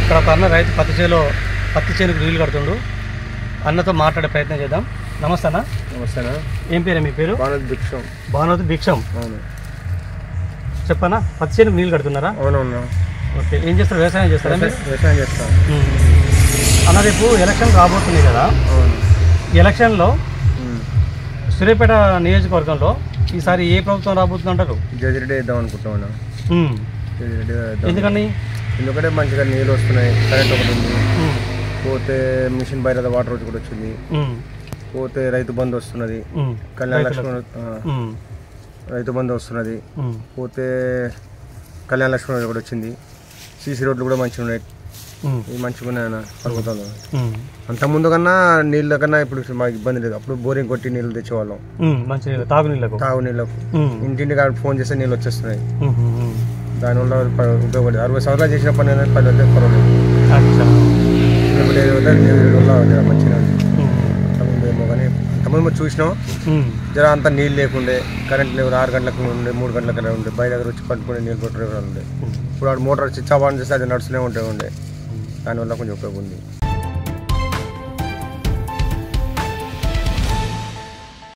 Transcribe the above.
ఇక్కడ ఒక అన్న రైతు పత్తి చేలో పత్తి చేనుకు నీళ్లు కడుతుండు అన్నతో మాట్లాడే ప్రయత్నం చేద్దాం నమస్తే అన్న నమస్తేనా ఏం పేరు మీ పేరు బాణద్ భిక్షం భానువతి భిక్షం అవును చెప్పనా పత్తి చేనుకు నీళ్లు కడుతున్నారా అవునవును ఓకే ఏం చేస్తారు వ్యవసాయం చేస్తారా మీరు? వ్యవసాయం చేస్తాం ఉమ్. అన్న రేపు ఎలక్షన్ రాబోతుంది కదా అవును ఈ ఎలక్షన్లో ఉమ్. సూర్యాపేట నియోజకవర్గంలో ఈసారి ఏ ప్రభుత్వం రాబోతుంది అంటారు జజిరెడ్డి వేద్దాం అనుకుంటున్నాను ఉమ్. జజిరెడ్డి వేద్దాం ఎందుకని ఎందుకంటే మంచిగా నీళ్ళు వస్తున్నాయి కరెంట్ ఒకటి ఉంది ఉమ్. పోతే మిషన్ బయట వాటర్ రోజు కూడా వచ్చింది ఉమ్. పోతే రైతు బంధు వస్తున్నది ఉమ్. కళ్యాణ రైతులకు. లక్ష్మణ్ ఆ, ఉమ్. రైతు బంధు వస్తున్నది ఉమ్. పోతే కళ్యాణ లక్ష్మణ్ కూడా వచ్చింది సీసీ రోడ్లు కూడా మంచిగా ఉన్నాయి ఉమ్. ఇవి మంచిగా ఉన్నాయి పర్వతాలు ఉమ్. అంత ముందు కన్నా నీళ్ళ కన్నా ఇప్పుడు మాకు ఇబ్బంది లేదు అప్పుడు బోరింగ్ కొట్టి నీళ్ళు తెచ్చేవాళ్ళం ఉమ్. మంచి నీళ్ళు తాగునీళ్ళకు తాగు నీళ్ళకు ఉమ్. ఇంటింటి కాడ ఫోన్ చేస్తే నీళ్ళు వచ్చేస్తున్నాయి ఉమ్. ఉమ్. దానివల్ల ప- ఉపయోగపడేది అరవై సంవత్సరాలు చేసిన పని అనేది పది అయితే పర్వాలేదు అచ్చా ఇప్పుడు ఏడు వల్ల ఏడు వల్ల జర మంచిగా ఉంది. ఉమ్. అంతకుముందు ఏమో కానీ అంతకుముందు మనం చూసినాం ఉమ్. జర అంత నీళ్ళు లేకుండే కరెంట్ లేవు ఆరు గంటలకు ఉండే మూడు గంటలకు అలా ఉండే బయట దగ్గర వచ్చి పట్టుకునే నీళ్ళు కొట్టుకునే ఉండే ఉమ్. ఇప్పుడు ఆడు మోటార్ స్విచ్ ఆఫ్ ఆన్ చేస్తే అది నడుస్తూనే ఉంటే ఉండే దానివల్ల కొంచెం ఉపయోగం ఉంది